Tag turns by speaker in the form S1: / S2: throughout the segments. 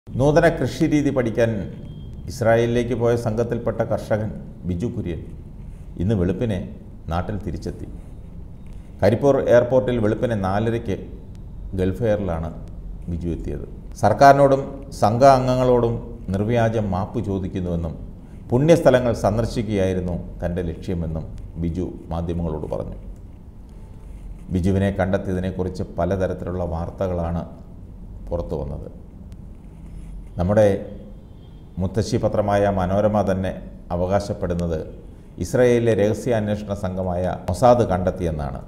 S1: നൂതന കൃഷിരീതി പഠിക്കാൻ ഇസ്രായേലിലേക്ക് പോയ സംഘത്തിൽപ്പെട്ട കർഷകൻ ബിജു കുര്യൻ ഇന്ന് വെളുപ്പിനെ നാട്ടിൽ തിരിച്ചെത്തി കരിപ്പൂർ എയർപോർട്ടിൽ വെളുപ്പിനെ നാലരയ്ക്ക് ഗൾഫ് എയറിലാണ് ബിജു എത്തിയത് സർക്കാരിനോടും സംഘ അംഗങ്ങളോടും നിർവ്യാജം മാപ്പ് ചോദിക്കുന്നുവെന്നും പുണ്യസ്ഥലങ്ങൾ സന്ദർശിക്കുകയായിരുന്നു തൻ്റെ ലക്ഷ്യമെന്നും ബിജു മാധ്യമങ്ങളോട് പറഞ്ഞു ബിജുവിനെ കണ്ടെത്തിയതിനെക്കുറിച്ച് പലതരത്തിലുള്ള വാർത്തകളാണ് പുറത്തു വന്നത് നമ്മുടെ മുത്തശ്ശി പത്രമായ മനോരമ തന്നെ അവകാശപ്പെടുന്നത് ഇസ്രയേലിലെ രഹസ്യാന്വേഷണ സംഘമായ മൊസാദ് കണ്ടെത്തിയെന്നാണ്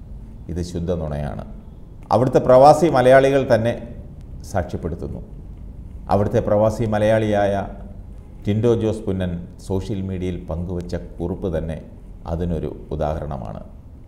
S1: ഇത് ശുദ്ധ നുണയാണ് അവിടുത്തെ പ്രവാസി മലയാളികൾ തന്നെ സാക്ഷ്യപ്പെടുത്തുന്നു അവിടുത്തെ പ്രവാസി മലയാളിയായ ടിൻഡോ ജോസ് പുന്നൻ സോഷ്യൽ മീഡിയയിൽ പങ്കുവച്ച കുറിപ്പ് തന്നെ അതിനൊരു ഉദാഹരണമാണ്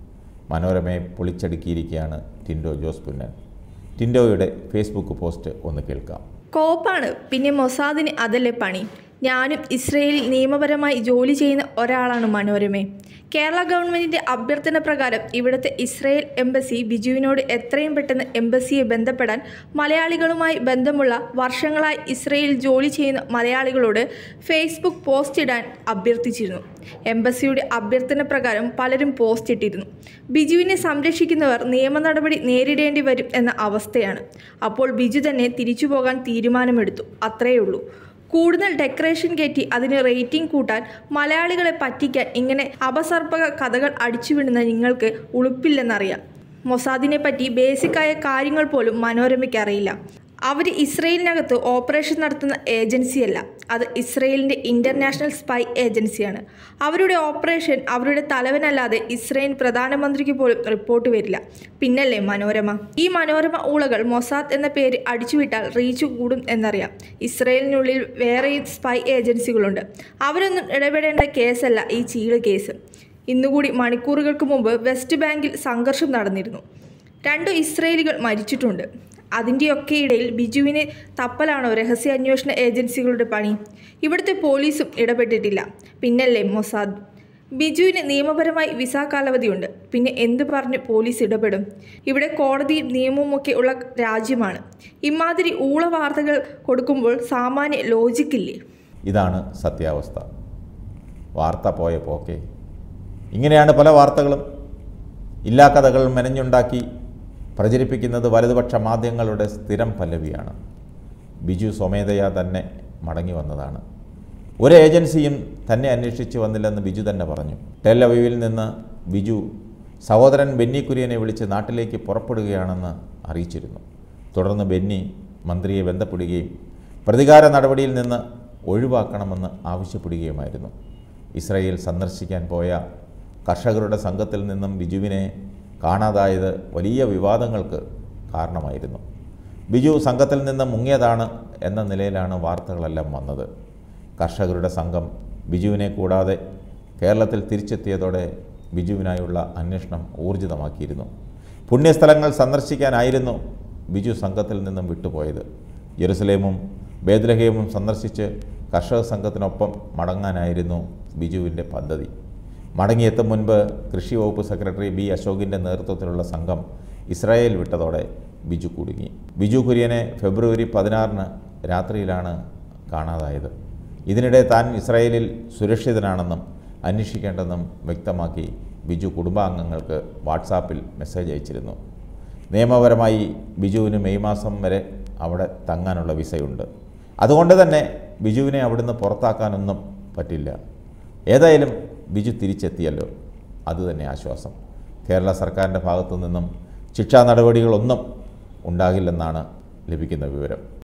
S1: മനോരമയെ പൊളിച്ചടുക്കിയിരിക്കുകയാണ് ടിൻഡോ ജോസ് പുന്നൻ ടിൻഡോയുടെ ഫേസ്ബുക്ക് പോസ്റ്റ് ഒന്ന് കേൾക്കാം
S2: കോപ്പാണ് പിന്നെ മൊസാദിന് അതല്ലേ പണി ഞാനും ഇസ്രയേലിൽ നിയമപരമായി ജോലി ചെയ്യുന്ന ഒരാളാണ് മനോരമേ കേരള ഗവൺമെൻറ്റിൻ്റെ അഭ്യർത്ഥന പ്രകാരം ഇവിടുത്തെ ഇസ്രയേൽ എംബസി ബിജുവിനോട് എത്രയും പെട്ടെന്ന് എംബസിയെ ബന്ധപ്പെടാൻ മലയാളികളുമായി ബന്ധമുള്ള വർഷങ്ങളായി ഇസ്രയേലിൽ ജോലി ചെയ്യുന്ന മലയാളികളോട് ഫേസ്ബുക്ക് പോസ്റ്റ് ഇടാൻ അഭ്യർത്ഥിച്ചിരുന്നു എംബസിയുടെ അഭ്യർത്ഥന പ്രകാരം പലരും പോസ്റ്റ് ഇട്ടിരുന്നു ബിജുവിനെ സംരക്ഷിക്കുന്നവർ നിയമ നടപടി നേരിടേണ്ടി വരും എന്ന അവസ്ഥയാണ് അപ്പോൾ ബിജു തന്നെ തിരിച്ചു പോകാൻ തീരുമാനമെടുത്തു അത്രയേ ഉള്ളൂ കൂടുതൽ ഡെക്കറേഷൻ കയറ്റി അതിന് റേറ്റിംഗ് കൂട്ടാൻ മലയാളികളെ പറ്റിക്കാൻ ഇങ്ങനെ അപസർപ്പക കഥകൾ അടിച്ചുവിടുന്ന നിങ്ങൾക്ക് ഉളുപ്പില്ലെന്നറിയാം മൊസാദിനെ പറ്റി ബേസിക്കായ കാര്യങ്ങൾ പോലും മനോരമയ്ക്ക് അറിയില്ല അവർ ഇസ്രയേലിനകത്ത് ഓപ്പറേഷൻ നടത്തുന്ന ഏജൻസിയല്ല അത് ഇസ്രയേലിൻ്റെ ഇൻ്റർനാഷണൽ സ്പൈ ഏജൻസിയാണ് അവരുടെ ഓപ്പറേഷൻ അവരുടെ തലവനല്ലാതെ ഇസ്രയേൽ പ്രധാനമന്ത്രിക്ക് പോലും റിപ്പോർട്ട് വരില്ല പിന്നല്ലേ മനോരമ ഈ മനോരമ ഊളകൾ മൊസാദ് എന്ന പേര് അടിച്ചുവിട്ടാൽ റീച്ച് കൂടും എന്നറിയാം ഇസ്രയേലിനുള്ളിൽ വേറെയും സ്പൈ ഏജൻസികളുണ്ട് അവരൊന്നും ഇടപെടേണ്ട കേസല്ല ഈ ചീള് കേസ് ഇന്നുകൂടി മണിക്കൂറുകൾക്ക് മുമ്പ് വെസ്റ്റ് ബാങ്കിൽ സംഘർഷം നടന്നിരുന്നു രണ്ടു ഇസ്രയേലികൾ മരിച്ചിട്ടുണ്ട് അതിൻ്റെയൊക്കെ ഇടയിൽ ബിജുവിനെ തപ്പലാണോ രഹസ്യാന്വേഷണ ഏജൻസികളുടെ പണി ഇവിടുത്തെ പോലീസും ഇടപെട്ടിട്ടില്ല പിന്നല്ലേ മൊസാദ് ബിജുവിന് നിയമപരമായി വിസ കാലാവധിയുണ്ട് പിന്നെ എന്ത് പറഞ്ഞ് പോലീസ് ഇടപെടും ഇവിടെ കോടതിയും നിയമവും ഒക്കെ ഉള്ള രാജ്യമാണ് ഇമാതിരി ഊള വാർത്തകൾ കൊടുക്കുമ്പോൾ സാമാന്യ ലോജിക്കില്ലേ
S1: ഇതാണ് സത്യാവസ്ഥ വാർത്ത പോയ പോക്കെ ഇങ്ങനെയാണ് പല വാർത്തകളും ഇല്ലാ കഥകൾ മെനഞ്ഞുണ്ടാക്കി പ്രചരിപ്പിക്കുന്നത് വലതുപക്ഷ മാധ്യമങ്ങളുടെ സ്ഥിരം പല്ലവിയാണ് ബിജു സ്വമേധയാ തന്നെ മടങ്ങി വന്നതാണ് ഒരു ഏജൻസിയും തന്നെ അന്വേഷിച്ച് വന്നില്ലെന്ന് ബിജു തന്നെ പറഞ്ഞു ടെല്ലവീവിൽ നിന്ന് ബിജു സഹോദരൻ ബെന്നി കുര്യനെ വിളിച്ച് നാട്ടിലേക്ക് പുറപ്പെടുകയാണെന്ന് അറിയിച്ചിരുന്നു തുടർന്ന് ബെന്നി മന്ത്രിയെ ബന്ധപ്പെടുകയും പ്രതികാര നടപടിയിൽ നിന്ന് ഒഴിവാക്കണമെന്ന് ആവശ്യപ്പെടുകയുമായിരുന്നു ഇസ്രയേൽ സന്ദർശിക്കാൻ പോയ കർഷകരുടെ സംഘത്തിൽ നിന്നും ബിജുവിനെ കാണാതായത് വലിയ വിവാദങ്ങൾക്ക് കാരണമായിരുന്നു ബിജു സംഘത്തിൽ നിന്ന് മുങ്ങിയതാണ് എന്ന നിലയിലാണ് വാർത്തകളെല്ലാം വന്നത് കർഷകരുടെ സംഘം ബിജുവിനെ കൂടാതെ കേരളത്തിൽ തിരിച്ചെത്തിയതോടെ ബിജുവിനായുള്ള അന്വേഷണം ഊർജിതമാക്കിയിരുന്നു പുണ്യസ്ഥലങ്ങൾ സന്ദർശിക്കാനായിരുന്നു ബിജു സംഘത്തിൽ നിന്നും വിട്ടുപോയത് ജെറുസലേമും ബേദ്ലഹേമും സന്ദർശിച്ച് കർഷക സംഘത്തിനൊപ്പം മടങ്ങാനായിരുന്നു ബിജുവിൻ്റെ പദ്ധതി മടങ്ങിയെത്തും മുൻപ് കൃഷി വകുപ്പ് സെക്രട്ടറി ബി അശോകിൻ്റെ നേതൃത്വത്തിലുള്ള സംഘം ഇസ്രായേൽ വിട്ടതോടെ ബിജു കുടുങ്ങി ബിജു കുര്യനെ ഫെബ്രുവരി പതിനാറിന് രാത്രിയിലാണ് കാണാതായത് ഇതിനിടെ താൻ ഇസ്രായേലിൽ സുരക്ഷിതനാണെന്നും അന്വേഷിക്കേണ്ടെന്നും വ്യക്തമാക്കി ബിജു കുടുംബാംഗങ്ങൾക്ക് വാട്സാപ്പിൽ മെസ്സേജ് അയച്ചിരുന്നു നിയമപരമായി ബിജുവിന് മെയ് മാസം വരെ അവിടെ തങ്ങാനുള്ള വിസയുണ്ട് അതുകൊണ്ട് തന്നെ ബിജുവിനെ അവിടുന്ന് പുറത്താക്കാനൊന്നും പറ്റില്ല ഏതായാലും ബിജു തിരിച്ചെത്തിയല്ലോ അതുതന്നെ ആശ്വാസം കേരള സർക്കാരിൻ്റെ ഭാഗത്തു നിന്നും ശിക്ഷാ നടപടികളൊന്നും ഉണ്ടാകില്ലെന്നാണ് ലഭിക്കുന്ന വിവരം